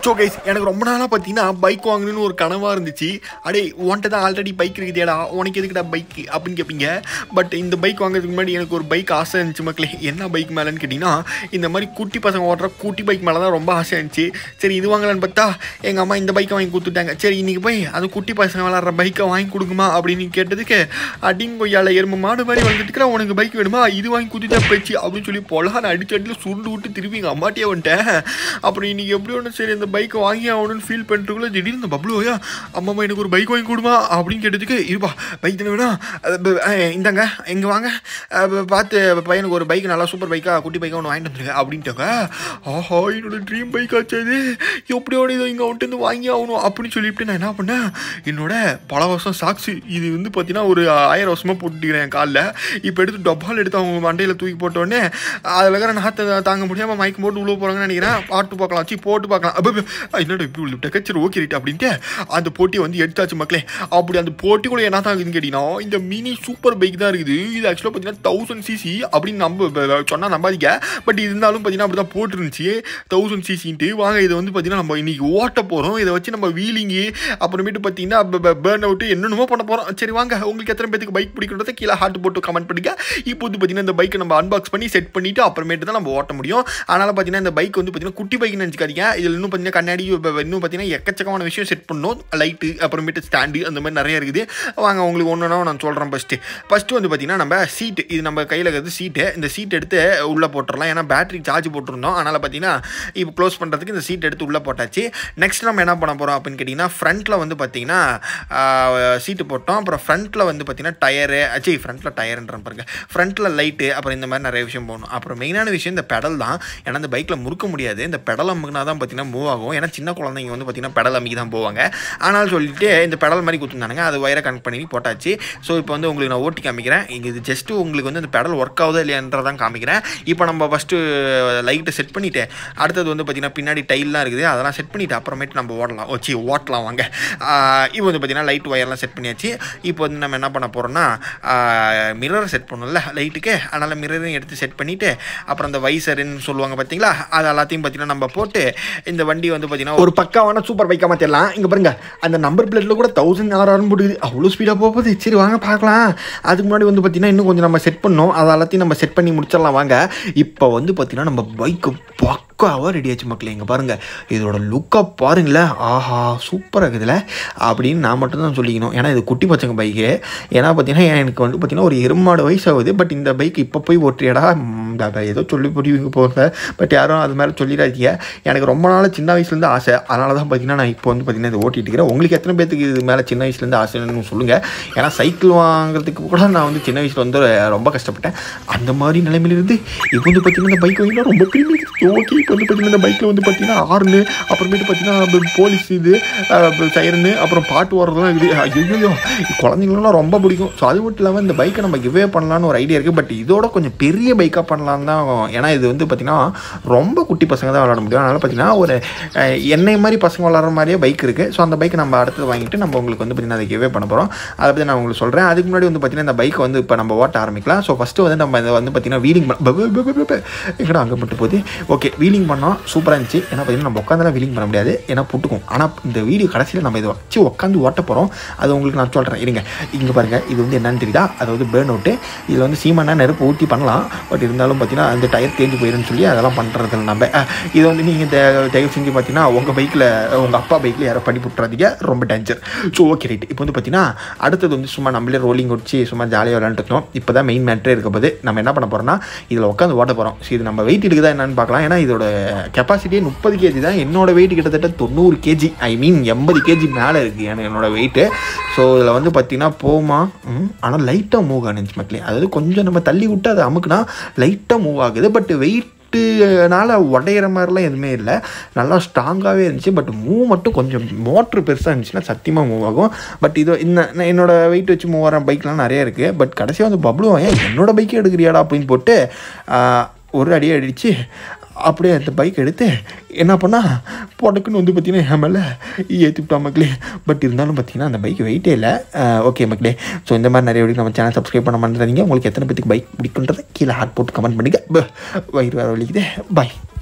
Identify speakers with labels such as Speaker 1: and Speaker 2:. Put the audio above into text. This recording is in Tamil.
Speaker 1: ஸோ கைஸ் எனக்கு ரொம்ப நாளாக பார்த்தீங்கன்னா பைக் வாங்கணும்னு ஒரு கனவாக இருந்துச்சு அடே உன்ட்ட தான் ஆல்ரெடி பைக் இருக்குதேடா உனக்கு எதுக்குடா பைக் அப்படின்னு கேட்பீங்க பட் இந்த பைக் வாங்குறதுக்கு முன்னாடி எனக்கு ஒரு பைக் ஆசை இருந்துச்சு மக்களே என்ன பைக் மேலேன்னு கேட்டிங்கன்னா இந்த மாதிரி குட்டி பசங்க ஓட்டுற குட்டி பைக் மேலே தான் ரொம்ப ஆசை இருந்துச்சு சரி இது வாங்கலான்னு பார்த்தா எங்கள் அம்மா இந்த பைக்கை வாங்கி கொடுத்துட்டாங்க சரி இன்றைக்கி போய் அது குட்டி பசங்க விளாட்ற பைக்கை வாங்கி கொடுக்குமா அப்படின்னு கேட்டதுக்கு அடிங்க கொய்யால எருமை மாடு மாதிரி வந்துட்டுக்கிற உனக்கு பைக் வேணுமா இது வாங்கி கொடுத்துட்டா போயிடுச்சு அப்படின்னு சொல்லி பொலகான அடிச்சு அடியில் சுருண்டு விட்டு திருப்பி எங்கள் அம்மாட்டியே வந்துட்டேன் அப்புறம் இன்னைக்கு எப்படி ஒன்று சரி இந்த பைக்கை வாங்கி ஆகணும்னு ஃபீல் பண்ணிட்டுக்குள்ள திடீர்னு இந்த பப்ளுவையா அம்மா எனக்கு ஒரு பைக் வாங்கி கொடுமா அப்படின்னு கேட்டதுக்கு இருப்பா பைக் தானே வேணும் அது ப- அஹ் இந்தாங்க எங்கே வாங்க அஹ் ப- பார்த்து பையனுக்கு ஒரு பைக் நல்லா சூப்பர் பைக்காக குட்டி பைக்காக ஒன்று வாங்கிட்டு வந்துருங்க அப்படின்ட்டாங்க ஆஹா என்னோட ட்ரீம் பைக் ஆச்சு அது எப்படியோட இதை இங்கே வந்துட்டு வந்து வாங்கி ஆகணும் அப்படின்னு சொல்லிட்டு நான் என்ன பண்ணேன் என்னோட பல வருஷம் சாக்ஸு இது வந்து பார்த்தீங்கன்னா ஒரு ஆயிரம் வருஷமாக போட்டுக்கிறேன் என் காலில் இப்போ எடுத்து டப்பால் எடுத்து அவங்க மண்டையில் தூக்கி போட்டோடனே அதில் இருக்கிற நாற்றை தாங்க முடியாமல் மயக்கம் போட்டு உள்ள போகிறாங்கன்னு நினைக்கிறேன் பாட்டு பார்க்கலாம் சி போட்டு பார்க்கலாம் அப்ப, அப்ப, என்னடா இப்படி உள்ள சரி ஓகே ரைட் அப்படின்ட்டு அந்த போட்டியை வந்து எடுத்தாச்சு மக்களே அப்படி அந்த போட்டிக்குள்ள என்ன தான் இருக்குதுன்னு கேட்டிங்கன்னா இந்த மினி சூப்பர் பைக் தான் இருக்குது இது ஆக்சுவலாக பார்த்தீங்கன்னா தௌசண்ட் சிசி அப்படின்னு நம்ம சொன்னால் நம்பாதீங்க பட் இருந்தாலும் பார்த்தீங்கன்னா அப்படி தான் போட்டுருந்துச்சு தௌசண்ட் சிசின்ட்டு வாங்க இதை வந்து பார்த்தீங்கன்னா நம்ம இன்னைக்கு ஓட்ட போகிறோம் இதை வச்சு நம்ம வீலிங்கு அப்புறமேட்டு பார்த்தீங்கன்னா பேர்ன் அவுட்டு என்னென்னமோ பண்ண போகிறோம் சரி வாங்க உங்களுக்கு எத்தனை பேத்துக்கு பைக் பிடிக்கிறத கீழே ஹார்ட் போட்டு கமெண்ட் பண்ணுங்க இப்போ வந்து பார்த்தீங்கன்னா இந்த பைக்கை நம்ம அன்பாக்ஸ் பண்ணி செட் பண்ணிவிட்டு அப்புறமேட்டு தான் நம்ம ஓட்ட முடியும் அதனால் பார்த்தீங்கன்னா இந்த பைக் வந்து பார்த்தீங்கன்னா குட்டி பைக் நினச்சிக்காதீங்க இதில் இன்னும் பார்த்தீங்கன்னா கண்ணாடி இப்ப இன்னும் பார்த்தீங்கன்னா எக்கச்சக்கமான விஷயம் செட் பண்ணணும் லைட்டு அப்புறமேட்டு ஸ்டாண்டு அந்த மாதிரி நிறைய இருக்குது வாங்க உங்களுக்கு ஒன்று நான் சொல்கிறேன் ஃபஸ்ட்டு ஃபஸ்ட்டு வந்து பார்த்தீங்கன்னா நம்ம சீட்டு இது நம்ம கையில் இருக்கிறது சீட்டு இந்த சீட் எடுத்து உள்ளே போட்டுடலாம் ஏன்னா பேட்டரி சார்ஜ் போட்டிருந்தோம் அதனால் பார்த்தீங்கன்னா இப்போ க்ளோஸ் பண்ணுறதுக்கு இந்த சீட் எடுத்து உள்ளே போட்டாச்சு நெக்ஸ்ட் நம்ம என்ன பண்ண போகிறோம் அப்படின்னு கேட்டிங்கன்னா ஃப்ரண்ட்டில் வந்து பார்த்தீங்கன்னா சீட்டு போட்டோம் அப்புறம் ஃப்ரண்ட்டில் வந்து பார்த்தீங்கன்னா டயரு அச்சி ஃப்ரண்ட்டில் டயருன்ற பாருங்க ஃப்ரண்ட்டில் லைட்டு அப்புறம் இந்த மாதிரி நிறைய விஷயம் போகணும் அப்புறம் மெயினான விஷயம் இந்த பெடல் தான் ஏன்னா இந்த பைக்கில் முறுக்க முடியாது இந்த பெடல் அமுக்குனா தான் பார்த்தீங்கன்னா மூவ் ஆகும் ஏன்னா சின்ன குழந்தைங்க வந்து பார்த்தீங்கன்னா பெடல் அமுக்கி தான் போவாங்க ஆனால் சொல்லிட்டு இந்த பெடல் மாதிரி கொடுத்துருந்தானுங்க அது வயரை கனெக்ட் பண்ணி போட்டாச்சு ஸோ இப்போ வந்து உங்களுக்கு நான் ஓட்டி காமிக்கிறேன் இங்கே இது ஜஸ்ட்டு உங்களுக்கு வந்து இந்த பெடல் ஒர்க் ஆகுதா இல்லையான்றதான் காமிக்கிறேன் இப்போ நம்ம ஃபஸ்ட்டு லைட்டை செட் பண்ணிவிட்டு அடுத்தது வந்து பார்த்தீங்கன்னா பின்னாடி டைல்லாம் இருக்குது அதெல்லாம் செட் பண்ணிவிட்டு அப்புறமேட்டு நம்ம ஓடலாம் வச்சு ஓட்டலாம் வாங்க ஆஹ் இப்போ வந்து பார்த்தீங்கன்னா லைட் ஒயர்லாம் செட் பண்ணியாச்சு இப்போ வந்து நம்ம என்ன பண்ண போகிறோம்னா மிரர் செட் பண்ணணும்ல லைட்டுக்கு அதனால் மிரரையும் எடுத்து செட் பண்ணிவிட்டு அப்புறம் அந்த வைசருன்னு சொல்லுவாங்க பார்த்தீங்களா அது எல்லாத்தையும் பார்த்தீங்கன்னா நம்ம போட்டு இந்த வண்டி வந்து பார்த்தீங்கன்னா ஒரு பக்காவான சூப்பர் பைக்காக மாற்றிடலாம் இங்கே பாருங்க அந்த நம்பர் பிளேட்டில் கூட தௌசண்ட் ஆறாயிரம் போடுது அவ்வளோ ஸ்பீடாக போகுது சரி வாங்க பார்க்கலாம் அதுக்கு முன்னாடி வந்து பார்த்தீங்கன்னா இன்னும் கொஞ்சம் நம்ம செட் பண்ணோம் அது எல்லாத்தையும் நம்ம செட் பண்ணி முடிச்சிடலாம் வாங்க இப்போ வந்து பார்த்தீங்கன்னா நம்ம பைக்கு பக்காவாக ரெடி ஆச்சு மக்களே இங்கே பாருங்கள் இதோட லுக்கை பாருங்களேன் ஆஹா சூப்பராக இருக்குதுல அப்படின்னு நான் மட்டும் தான் சொல்லிக்கணும் ஏன்னா இது குட்டி பச்சங்க பைக்கு ஏன்னா பார்த்தீங்கன்னா எனக்கு வந்து பார்த்தீங்கன்னா ஒரு எருமாடு வயசு ஆகுது பட் இந்த பைக் இப்போ போய் ஓட்டுறியடா ம், தாத்தா ஏதோ சொல்லி புரியுங்க போங்க பட் யாரும் அது மாதிரி சொல்லிடாதீங்க எனக்கு ரொம்ப நாள் சின்ன வயசுலேருந்து ஆசை அதனால தான் பார்த்தீங்கன்னா நான் இப்போ வந்து பார்த்தீங்கன்னா இதை ஓட்டிட்டு இருக்கிறேன் உங்களுக்கு எத்தனை பேத்துக்கு இது மேலே சின்ன வயசுலேருந்து ஆசைன்னு சொல்லுங்கள் ஏன்னா சைக்கிள் வாங்குறதுக்கு கூட நான் வந்து சின்ன வயசில் வந்து ரொம்ப கஷ்டப்பட்டேன் அந்த மாதிரி நிலைமையிலிருந்து இப்போ வந்து பார்த்தீங்கன்னா இந்த பைக் வாங்கினா ரொம்ப பெருமை ஓகே இப்போ வந்து பார்த்தீங்கன்னா இந்த பைக்கில் வந்து பார்த்தீங்கன்னா ஆர்னு அப்புறமேட்டு பார்த்தீங்கன்னா போலீஸ் இது சைரனு அப்புறம் பாட்டு ஓடுறதுலாம் இருக்குது ஐயோ குழந்தைங்களுக்குலாம் ரொம்ப பிடிக்கும் ஸோ அது மட்டும் இல்லாமல் இந்த பைக்கை நம்ம கிவே பண்ணலான்னு ஒரு ஐடியா இருக்குது பட் இதோட கொஞ்சம் பெரிய பைக்காக பண்ணலாம் தான் ஏன்னா இது வந்து பார்த்திங்கன்னா ரொம்ப குட்டி பசங்க தான் விளாட முடியும் அதனால் பார்த்தீங்கன்னா ஒரு அஹ், என்னை மாதிரி பசங்க விளாட்ற மாதிரியே பைக் இருக்குது ஸோ அந்த பைக்கை நம்ம அடுத்து வாங்கிட்டு நம்ம உங்களுக்கு வந்து பார்த்திங்கன்னா அதை கிவே பண்ண போகிறோம் அதை பற்றி நான் உங்களுக்கு சொல்கிறேன் அதுக்கு முன்னாடி வந்து பார்த்திங்கன்னா இந்த பைக்கை வந்து இப்போ நம்ம ஓட்ட ஆரம்பிக்கலாம் ஸோ ஃபஸ்ட்டு வந்து நம்ம இதை வந்து பார்த்திங்கன்னா வீலிங் எங்கடா அங்கே மட்டும் போகுது ஓகே வீலிங் பண்ணோம் சூப்பராக இருந்துச்சு ஏன்னா பார்த்தீங்கன்னா நம்ம உட்காந்துலாம் வீலிங் பண்ண முடியாது ஏன்னா புட்டுக்கும் ஆனால் இந்த வீடியோ கடைசியில் நம்ம இதை வச்சு உட்காந்து ஓட்ட போகிறோம் அது உங்களுக்கு நான் சொல்கிறேன் இருங்க இங்கே பாருங்கள் இது வந்து என்னன்னு தெரியுதா அது வந்து பேர்ன் அவுட்டு இதில் வந்து சீமெண்ணா நெருப்பு ஊற்றி பண்ணலாம் பட் இருந்தாலும் பார்த்தீங்கன்னா அந்த டயர் தேஞ்சு போயிருன்னு சொல்லி அதெல்லாம் பண்ணுறது நம்ம அஹ், இது வந்து நீங்கள் இந்த தயவு செஞ்சு பார்த்தீங்கன்னா உங்கள் பைக்கில் உங்கள் அப்பா பைக்கில் யாரோ பண்ணி விட்றாதீங்க ரொம்ப டேஞ்சர் ஸோ ஓகே ரைட் இப்போ வந்து பார்த்தீங்கன்னா அடுத்தது வந்து சும்மா நம்மளே ரோலிங் வச்சு சும்மா ஜாலியாக விளாண்டுட்டு இருந்தோம் இப்போ தான் மெயின் மேட்ரே இருக்க போது நம்ம என்ன பண்ண போகிறோம்னா இதில் உட்காந்து ஓட்ட போகிறோம் ஸோ இது நம்ம வெயிட் இருக்குதா என்னன்னு பார்க்கலாம் ஏன்னா இதோட கெப்பாசிட்டியே முப்பது கேஜி தான் என்னோட வெயிட் கிட்டத்தட்ட தொண்ணூறு கேஜி ஐ மீன் எண்பது கேஜி மேலே இருக்குது எனக்கு என்னோட வெயிட்டு ஸோ இதில் வந்து பார்த்தீங்கன்னா போமா ஆனால் லைட்டாக மூவ் ஆனிச்சு மக்களே அதாவது கொஞ்சம் நம்ம தள்ளி விட்டு அதை அமுக்குனா லைட்டாக மூவ் ஆகுது பட் வெயிட் னால உடையிற மாதிரிலாம் எதுவுமே இல்லை நல்லா ஸ்ட்ராங்காகவே இருந்துச்சு பட் மூவ் மட்டும் கொஞ்சம் மோட்ரு பெருசாக இருந்துச்சுன்னா சத்தியமாக மூவ் ஆகும் பட் இது இந்த நான் என்னோட வெயிட் வச்சு மூவ் ஆகிற பைக்லாம் நிறைய இருக்குது பட் கடைசியாக வந்து பப்ளு ஏன் என்னோட பைக்கே எடுக்கிறியாடா அப்படின்னு போட்டு ஆஹ், ஒரு அடி அடித்து அப்படியே அந்த பைக் எடுத்து என்ன பண்ணால் பொடக்குன்னு வந்து பார்த்தீங்கன்னா என் மேலே ஏற்றி விட்டா மக்களே பட் இருந்தாலும் பார்த்தீங்கன்னா அந்த பைக் வெயிட்டே இல்லை ஓகே மக்களே ஸோ இந்த மாதிரி நிறைய வீடியோ நம்ம சேனல் சப்ஸ்கிரைப் பண்ண மாட்டேறீங்க உங்களுக்கு எத்தனை பேத்துக்கு பைக் பிடிக்குன்றதை கீழே ஹார்ட் போட்டு கமெண்ட் பண்ணிக்க ப- வயிறு வேறு வலிக்குது பாய்